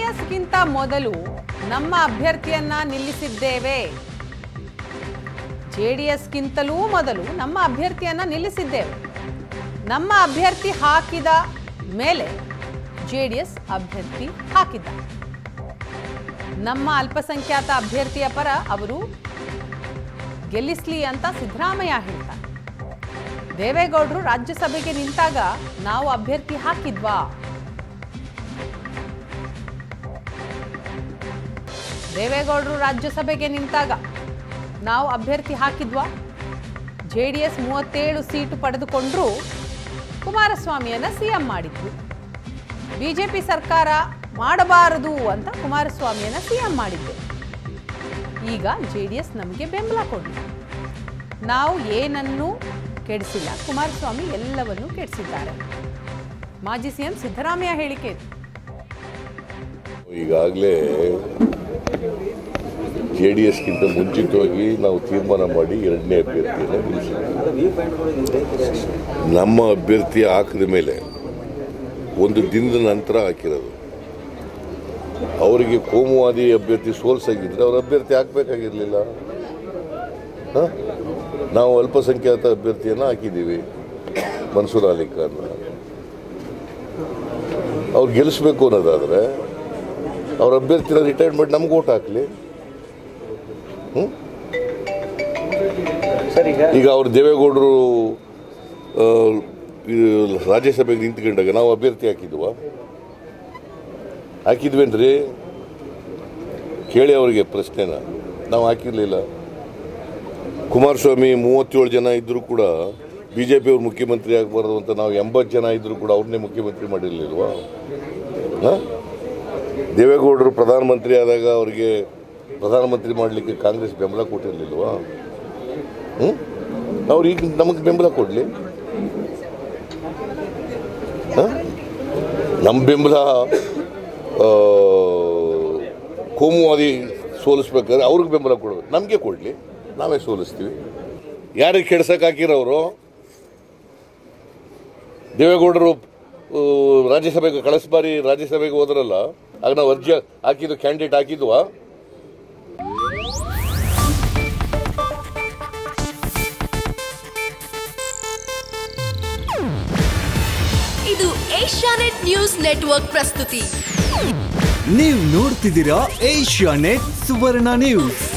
ಎಸ್ಗಿಂತ ಮೊದಲು ನಮ್ಮ ಅಭ್ಯರ್ಥಿಯನ್ನ ನಿಲ್ಲಿಸಿದ್ದೇವೆ J D ಎಸ್ಗಿಂತಲೂ ಮೊದಲು ನಮ್ಮ ಅಭ್ಯರ್ಥಿಯನ್ನ ನಿಲ್ಲಿಸಿದ್ದೇವೆ ನಮ್ಮ ಅಭ್ಯರ್ಥಿ ಹಾಕಿದ ಮೇಲೆ ಜೆ ಡಿ ಎಸ್ ಅಭ್ಯರ್ಥಿ ಹಾಕಿದ್ದ ನಮ್ಮ ಅಲ್ಪಸಂಖ್ಯಾತ ಅಭ್ಯರ್ಥಿಯ ಪರ ಅವರು ಗೆಲ್ಲಿಸ್ಲಿ ಅಂತ ಸಿದ್ದರಾಮಯ್ಯ ಹೇಳ್ತಾರೆ ದೇವೇಗೌಡರು ರಾಜ್ಯಸಭೆಗೆ ನಿಂತಾಗ ನಾವು ಅಭ್ಯರ್ಥಿ ಹಾಕಿದ್ವಾ ದೇವೇಗೌಡರು ರಾಜ್ಯಸಭೆಗೆ ನಿಂತಾಗ ನಾವು ಅಭ್ಯರ್ಥಿ ಹಾಕಿದ್ವಾ ಜೆ ಡಿ ಎಸ್ ಮೂವತ್ತೇಳು ಸೀಟು ಪಡೆದುಕೊಂಡ್ರು ಕುಮಾರಸ್ವಾಮಿಯನ್ನ ಸಿಎಂ ಮಾಡಿದ್ವಿ ಬಿಜೆಪಿ ಸರ್ಕಾರ ಮಾಡಬಾರದು ಅಂತ ಕುಮಾರಸ್ವಾಮಿಯನ್ನ ಸಿಎಂ ಮಾಡಿದ್ದೆ ಈಗ ಜೆ ಡಿ ಎಸ್ ನಮಗೆ ಬೆಂಬಲ ಕೊಡಲಿ ನಾವು ಏನನ್ನೂ ಕೆಡಿಸಿಲ್ಲ ಕುಮಾರಸ್ವಾಮಿ ಎಲ್ಲವನ್ನೂ ಕೆಡಿಸಿದ್ದಾರೆ ಮಾಜಿ ಸಿಎಂ ಸಿದ್ದರಾಮಯ್ಯ ಹೇಳಿಕೆ ಇದು. ಈಗಾಗಲೇ ಜೆ ಡಿ ಎಸ್ಗಿಂತ ಮುಂಚಿತವಾಗಿ ನಾವು ತೀರ್ಮಾನ ಮಾಡಿ ಎರಡನೇ ಅಭ್ಯರ್ಥಿಯನ್ನು ನಿಲ್ಲಿಸಿದ್ವಿ ನಮ್ಮ ಅಭ್ಯರ್ಥಿ ಹಾಕಿದ ಮೇಲೆ ಒಂದು ದಿನದ ನಂತರ ಹಾಕಿರೋದು ಅವರಿಗೆ ಕೋಮುವಾದಿ ಅಭ್ಯರ್ಥಿ ಸೋಲ್ಸಾಗಿದ್ರೆ ಅವ್ರ ಅಭ್ಯರ್ಥಿ ಹಾಕಬೇಕಾಗಿರಲಿಲ್ಲ ನಾವು ಅಲ್ಪಸಂಖ್ಯಾತ ಅಭ್ಯರ್ಥಿಯನ್ನು ಹಾಕಿದ್ದೀವಿ ಮನ್ಸೂರ್ ಅಲಿ ಖಾನ್ ಅವ್ರು ಗೆಲ್ಲಿಸ್ಬೇಕು ಅನ್ನೋದಾದ್ರೆ ಅವ್ರ ಅಭ್ಯರ್ಥಿನ ರಿಟೈರ್ಡ್ ಮಾಡಿ ನಮ್ಗೆ ಓಟ್ ಹಾಕ್ಲಿ ಸರ್ ಈಗ ಈಗ ಅವ್ರು ದೇವೇಗೌಡರು ಆ, ಇದು ರಾಜ್ಯಸಭೆಗೆ ನಿಂತ್ಕೊಂಡಾಗ ನಾವು ಅಭ್ಯರ್ಥಿ ಹಾಕಿದ್ವ ಹಾಕಿದ್ವೇನ್ರಿ ಕೇಳಿ ಅವರಿಗೆ ಪ್ರಶ್ನೆನ ನಾವು ಹಾಕಿರ್ಲಿಲ್ಲ ಕುಮಾರಸ್ವಾಮಿ ಮೂವತ್ತೇಳು ಜನ ಇದ್ದರೂ ಕೂಡ ಬಿ ಜೆ ಪಿಯವ್ರು ಮುಖ್ಯಮಂತ್ರಿ ಆಗಬಾರ್ದು ಅಂತ ನಾವು ಎಂಬತ್ತು ಜನ ಇದ್ದರೂ ಕೂಡ ಅವ್ರನ್ನೇ ಮುಖ್ಯಮಂತ್ರಿ ಮಾಡಿರಲಿಲ್ವಾ ಹಾಂ ದೇವೇಗೌಡರು ಪ್ರಧಾನಮಂತ್ರಿ ಆದಾಗ ಅವರಿಗೆ ಪ್ರಧಾನಮಂತ್ರಿ ಮಾಡಲಿಕ್ಕೆ ಕಾಂಗ್ರೆಸ್ ಬೆಂಬಲ ಕೊಟ್ಟಿರಲಿಲ್ವಾ ಹ್ಞೂ ಅವ್ರು ಈಗ ನಮಗೆ ಬೆಂಬಲ ಕೊಡಲಿ ನಮ್ಮ ಬೆಂಬಲ ಆ, ಕೋಮುವಾದಿ ಸೋಲಿಸ್ಬೇಕಾದ್ರೆ ಅವ್ರಿಗೆ ಬೆಂಬಲ ಕೊಡಬೇಕು ನಮಗೆ ಕೊಡಲಿ ನಾವೇ ಸೋಲಿಸ್ತೀವಿ ಯಾರಿಗೆ ಕೆಡ್ಸಕ್ಕೆ ಹಾಕಿರೋರು ದೇವೇಗೌಡರು ಆ, ರಾಜ್ಯಸಭೆಗೆ ಕಳೆಸ ಬಾರಿ ರಾಜ್ಯಸಭೆಗೆ ಹೋದ್ರಲ್ಲ ಆಗ ನಾವು ಅರ್ಜಿ ಹಾಕಿದ್ದು ಕ್ಯಾಂಡಿಡೇಟ್ ಹಾಕಿದ್ವಾ ಇದು ಏಷ್ಯಾನೆಟ್ ನ್ಯೂಸ್ ನೆಟ್ವರ್ಕ್ ಪ್ರಸ್ತುತಿ ನೀವು ನೋಡ್ತಿದ್ದೀರಾ ಏಷ್ಯಾ ನೆಟ್ ಸುವರ್ಣ ನ್ಯೂಸ್